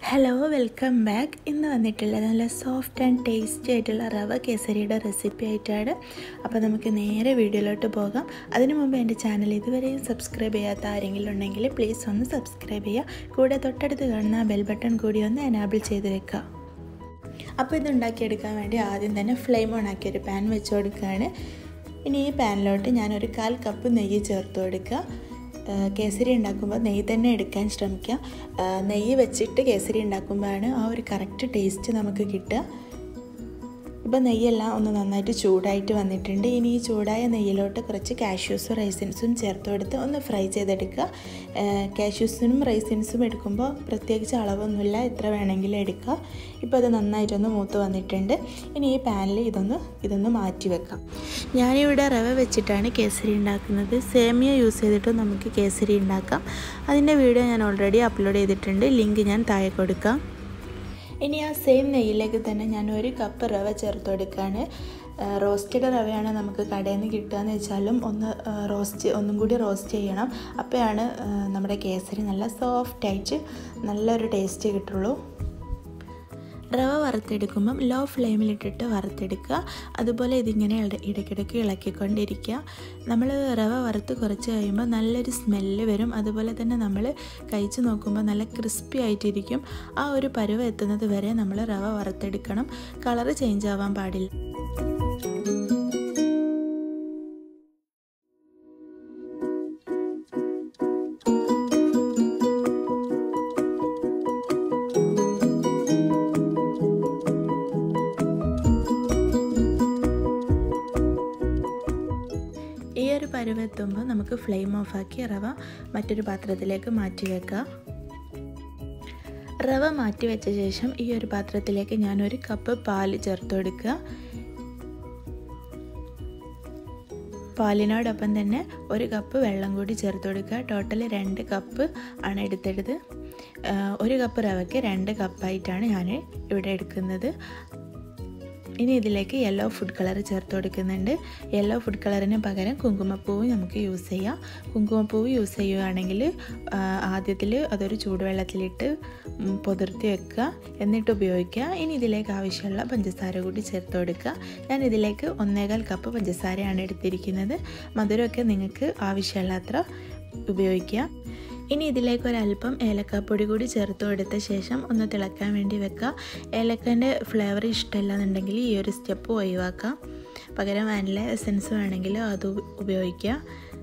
hello welcome back ഇന്ന് വന്നിട്ടുള്ളത് നല്ല സോഫ്റ്റ് ആൻഡ് ടേസ്റ്റി ആയിട്ടുള്ള റവ കേസരിയുടെ റെസിപ്പി ആയിട്ടാണ് അപ്പോൾ നമുക്ക് നേരെ വീഡിയോയിലോട്ട് പോകാം അതിനു മുമ്പ് എൻ്റെ ചാനൽ ഇതുവരെയും സബ്സ്ക്രൈബ് ചെയ്യാത്ത ആരെങ്കിലും ഉണ്ടെങ്കിൽ പ്ലീസ് ഒന്ന് സബ്സ്ക്രൈബ് ചെയ്യുക കൂടെ തൊട്ടടുത്ത് കാണുന്ന ബെൽ ബട്ടൺ കൂടി ഒന്ന് എനാബിൾ ചെയ്ത് വെക്കുക അപ്പോൾ ഇത് ഉണ്ടാക്കിയെടുക്കാൻ വേണ്ടി ആദ്യം തന്നെ ഫ്ലെയിം ഓൺ ആക്കി ഒരു പാൻ വെച്ച് കൊടുക്കുകയാണ് ഇനി ഈ പാനിലോട്ട് ഞാനൊരു കാൽ കപ്പ് നെയ്യ് ചേർത്ത് കൊടുക്കുക കേസരി ഉണ്ടാക്കുമ്പോൾ നെയ്യ് തന്നെ എടുക്കാൻ ശ്രമിക്കുക നെയ്യ് വെച്ചിട്ട് കേസരി ഉണ്ടാക്കുമ്പോഴാണ് ആ ഒരു കറക്റ്റ് ടേസ്റ്റ് നമുക്ക് കിട്ടുക ഇപ്പോൾ നെയ്യെല്ലാം ഒന്ന് നന്നായിട്ട് ചൂടായിട്ട് വന്നിട്ടുണ്ട് ഇനി ഈ ചൂടായ നെയ്യിലോട്ട് കുറച്ച് കാഷ്യൂസും റൈസിൻസും ചേർത്ത് കൊടുത്ത് ഒന്ന് ഫ്രൈ ചെയ്തെടുക്കുക കാഷ്യൂസിനും റൈസിൻസും എടുക്കുമ്പോൾ പ്രത്യേകിച്ച് അളവൊന്നുമില്ല എത്ര വേണമെങ്കിലും എടുക്കുക ഇപ്പോൾ അത് നന്നായിട്ടൊന്ന് മൂത്ത് വന്നിട്ടുണ്ട് ഇനി ഈ പാനിൽ ഇതൊന്ന് ഇതൊന്ന് മാറ്റി വെക്കാം ഞാനിവിടെ റവ വെച്ചിട്ടാണ് കേസരി ഉണ്ടാക്കുന്നത് സേമിയ യൂസ് ചെയ്തിട്ട് നമുക്ക് കേസരി ഉണ്ടാക്കാം അതിൻ്റെ വീഡിയോ ഞാൻ ഓൾറെഡി അപ്ലോഡ് ചെയ്തിട്ടുണ്ട് ലിങ്ക് ഞാൻ താഴെ കൊടുക്കാം ഇനി ആ സെയിം നെയ്യിലേക്ക് തന്നെ ഞാൻ ഒരു കപ്പ് റവ ചേർത്ത് കൊടുക്കുകയാണ് റോസ്റ്റഡ് റവയാണ് നമുക്ക് കടയിൽ നിന്ന് കിട്ടുകയെന്ന് വെച്ചാലും ഒന്ന് റോസ്റ്റ് ഒന്നും കൂടി റോസ്റ്റ് ചെയ്യണം അപ്പോഴാണ് നമ്മുടെ കേസരി നല്ല സോഫ്റ്റായിട്ട് നല്ലൊരു ടേസ്റ്റ് കിട്ടുള്ളൂ റവ വറുത്തെടുക്കുമ്പം ലോ ഫ്ലെയിമിലിട്ടിട്ട് വറുത്തെടുക്കുക അതുപോലെ ഇതിങ്ങനെ ഇടയ്ക്കിടയ്ക്ക് ഇളക്കിക്കൊണ്ടിരിക്കുക നമ്മൾ റവ വറുത്ത് കുറച്ച് കഴിയുമ്പോൾ നല്ലൊരു സ്മെല്ല് വരും അതുപോലെ തന്നെ നമ്മൾ കഴിച്ച് നോക്കുമ്പോൾ നല്ല ക്രിസ്പി ആയിട്ടിരിക്കും ആ ഒരു പരുവ എത്തുന്നത് വരെ നമ്മൾ റവ വറുത്തെടുക്കണം കളറ് ചേഞ്ച് ആവാൻ പാടില്ല ഈ ഒരു പരുവെത്തുമ്പോൾ നമുക്ക് ഫ്ലെയിം ഓഫാക്കി റവ മറ്റൊരു പാത്രത്തിലേക്ക് മാറ്റി വെക്കാം റവ മാറ്റി വെച്ച ശേഷം ഈ ഒരു പാത്രത്തിലേക്ക് ഞാനൊരു കപ്പ് പാൽ ചേർത്ത് കൊടുക്കുക പാലിനോടൊപ്പം തന്നെ ഒരു കപ്പ് വെള്ളം കൂടി ചേർത്ത് കൊടുക്കുക ടോട്ടൽ രണ്ട് കപ്പ് ആണ് എടുത്തെടുത്ത് ഒരു കപ്പ് റവയ്ക്ക് രണ്ട് കപ്പായിട്ടാണ് ഞാൻ ഇവിടെ എടുക്കുന്നത് ഇനി ഇതിലേക്ക് യെല്ലോ ഫുഡ് കളർ ചേർത്ത് കൊടുക്കുന്നുണ്ട് യെല്ലോ ഫുഡ് കളറിന് പകരം കുങ്കുമപ്പൂവ് നമുക്ക് യൂസ് ചെയ്യാം കുങ്കുമപ്പൂവ് യൂസ് ചെയ്യുകയാണെങ്കിൽ ആദ്യത്തിൽ അതൊരു ചൂടുവെള്ളത്തിലിട്ട് പൊതിർത്തി വെക്കുക എന്നിട്ട് ഉപയോഗിക്കുക ഇനി ഇതിലേക്ക് ആവശ്യമുള്ള പഞ്ചസാര കൂടി ചേർത്ത് കൊടുക്കുക ഞാൻ ഇതിലേക്ക് ഒന്നേകാൽ കപ്പ് പഞ്ചസാരയാണ് എടുത്തിരിക്കുന്നത് മധുരമൊക്കെ നിങ്ങൾക്ക് ആവശ്യമുള്ളത്ര ഉപയോഗിക്കുക ഇനി ഇതിലേക്ക് ഒരല്പം ഏലക്കാപ്പൊടി കൂടി ചേർത്ത് കൊടുത്ത ശേഷം ഒന്ന് തിളക്കാൻ വേണ്ടി വെക്കുക ഏലക്കൻ്റെ ഫ്ലേവർ ഇഷ്ടമല്ല എന്നുണ്ടെങ്കിൽ ഈ ഒരു സ്റ്റെപ്പ് ഒഴിവാക്കാം പകരം വാനില എസൻസ് വേണമെങ്കിൽ അത് ഉപയോഗിക്കുക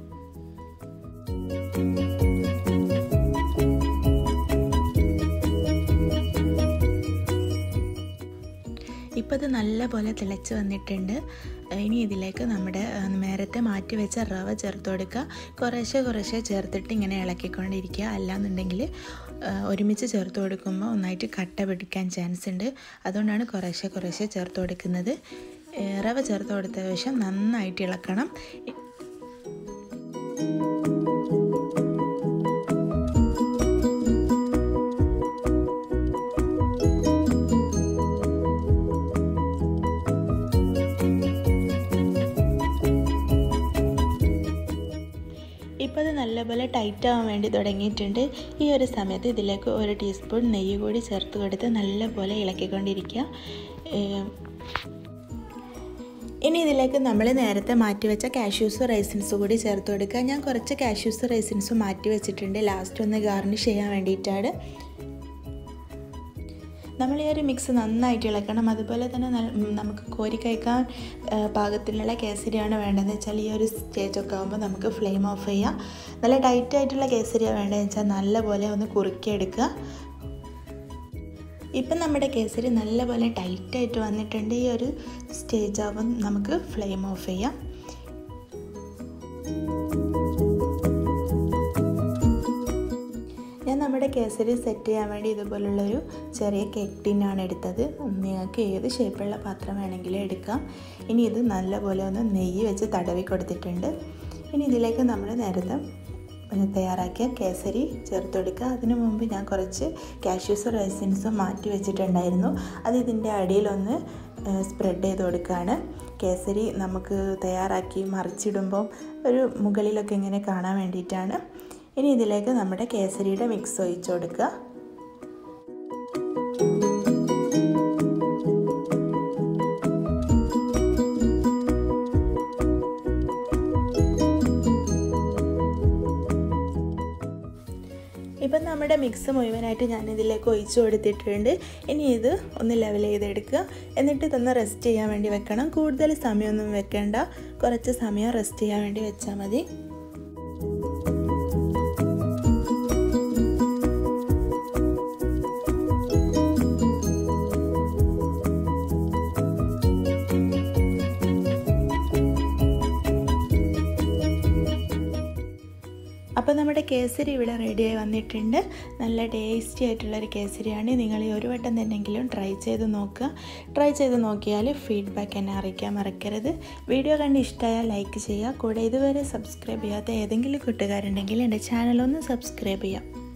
ഇപ്പോൾ ഇത് നല്ലപോലെ തിളച്ച് വന്നിട്ടുണ്ട് ഇനി ഇതിലേക്ക് നമ്മുടെ നേരത്തെ മാറ്റി വെച്ച റവ ചേർത്ത് കൊടുക്കുക കുറേശ്ശെ കുറേശ്ശെ ചേർത്തിട്ട് ഇങ്ങനെ ഇളക്കിക്കൊണ്ടിരിക്കുക അല്ലാന്നുണ്ടെങ്കിൽ ഒരുമിച്ച് ചേർത്ത് കൊടുക്കുമ്പോൾ ഒന്നായിട്ട് കട്ട പിടിക്കാൻ ചാൻസ് ഉണ്ട് അതുകൊണ്ടാണ് കുറേശ്ശെ കുറേശ്ശെ ചേർത്ത് കൊടുക്കുന്നത് റവ ചേർത്ത് കൊടുത്ത ശേഷം നന്നായിട്ട് ഇളക്കണം ഇപ്പോൾ അത് നല്ലപോലെ ടൈറ്റ് ആവാൻ വേണ്ടി തുടങ്ങിയിട്ടുണ്ട് ഈ ഒരു സമയത്ത് ഇതിലേക്ക് ഒരു ടീസ്പൂൺ നെയ്യ് കൂടി ചേർത്ത് കൊടുത്ത് നല്ലപോലെ ഇളക്കിക്കൊണ്ടിരിക്കുക ഇനി ഇതിലേക്ക് നമ്മൾ നേരത്തെ മാറ്റി വെച്ച കാഷ്യൂസ് റൈസിൻസ് കൂടി ചേർത്ത് കൊടുക്കുക ഞാൻ കുറച്ച് കാഷ്യൂസ് റൈസിൻസ് മാറ്റി വെച്ചിട്ടുണ്ട് ലാസ്റ്റ് ഒന്ന് ഗാർണിഷ് ചെയ്യാൻ വേണ്ടിയിട്ടാണ് നമ്മൾ ഈ ഒരു മിക്സ് നന്നായിട്ട് ഇളക്കണം അതുപോലെ തന്നെ നമുക്ക് കോരി കഴിക്കാൻ പാകത്തിലുള്ള കേസരിയാണ് വേണ്ടതെന്ന് വെച്ചാൽ ഈ ഒരു സ്റ്റേജൊക്കെ ആകുമ്പോൾ നമുക്ക് ഫ്ലെയിം ഓഫ് ചെയ്യാം നല്ല ടൈറ്റ് ആയിട്ടുള്ള കേസരിയാണ് വേണ്ടതെന്ന് വെച്ചാൽ നല്ലപോലെ ഒന്ന് കുറുക്കിയെടുക്കുക ഇപ്പം നമ്മുടെ കേസരി നല്ലപോലെ ടൈറ്റായിട്ട് വന്നിട്ടുണ്ട് ഈ ഒരു സ്റ്റേജ് ആകുമ്പോൾ നമുക്ക് ഫ്ലെയിം ഓഫ് ചെയ്യാം ഞാൻ നമ്മുടെ കേസരി സെറ്റ് ചെയ്യാൻ വേണ്ടി ഇതുപോലുള്ളൊരു ചെറിയ കേക്ക് ടിന്നാണ് എടുത്തത് നിങ്ങൾക്ക് ഏത് ഷേപ്പുള്ള പാത്രം വേണമെങ്കിലും എടുക്കാം ഇനി ഇത് നല്ലപോലെ ഒന്ന് നെയ്യ് വെച്ച് തടവി കൊടുത്തിട്ടുണ്ട് ഇനി ഇതിലേക്ക് നമ്മൾ നേരത്തെ തയ്യാറാക്കിയ കേസരി ചേർത്ത് കൊടുക്കുക അതിനു മുമ്പ് ഞാൻ കുറച്ച് കാഷ്യൂസ് റൈസിൻസും മാറ്റി വെച്ചിട്ടുണ്ടായിരുന്നു അത് ഇതിൻ്റെ അടിയിലൊന്ന് സ്പ്രെഡ് ചെയ്ത് കൊടുക്കുകയാണ് കേസരി നമുക്ക് തയ്യാറാക്കി മറിച്ചിടുമ്പോൾ ഒരു മുകളിലൊക്കെ ഇങ്ങനെ കാണാൻ വേണ്ടിയിട്ടാണ് ഇനി ഇതിലേക്ക് നമ്മുടെ കേസരിയുടെ മിക്സ് ഒഴിച്ചു കൊടുക്കുക നമ്മുടെ മിക്സ് മുഴുവനായിട്ട് ഞാൻ ഇതിലേക്ക് ഒഴിച്ചു കൊടുത്തിട്ടുണ്ട് ഇനി ഇത് ഒന്ന് ലെവൽ ചെയ്തെടുക്കുക എന്നിട്ട് ഇതൊന്ന് റെസ്റ്റ് ചെയ്യാൻ വേണ്ടി വെക്കണം കൂടുതൽ സമയമൊന്നും വെക്കേണ്ട കുറച്ച് സമയം റെസ്റ്റ് ചെയ്യാൻ വേണ്ടി വെച്ചാൽ മതി അപ്പോൾ നമ്മുടെ കേസരി ഇവിടെ റെഡിയായി വന്നിട്ടുണ്ട് നല്ല ടേസ്റ്റി ആയിട്ടുള്ളൊരു കേസരിയാണ് നിങ്ങൾ ഈ ഒരു വട്ടം തന്നെങ്കിലും ട്രൈ ചെയ്ത് നോക്കുക ട്രൈ ചെയ്ത് നോക്കിയാൽ ഫീഡ്ബാക്ക് എന്നെ അറിയിക്കാൻ മറക്കരുത് വീഡിയോ കണ്ട് ഇഷ്ടമായാൽ ലൈക്ക് ചെയ്യുക കൂടെ ഇതുവരെ സബ്സ്ക്രൈബ് ചെയ്യാത്ത ഏതെങ്കിലും കൂട്ടുകാരുണ്ടെങ്കിൽ എൻ്റെ ചാനലൊന്ന് സബ്സ്ക്രൈബ് ചെയ്യാം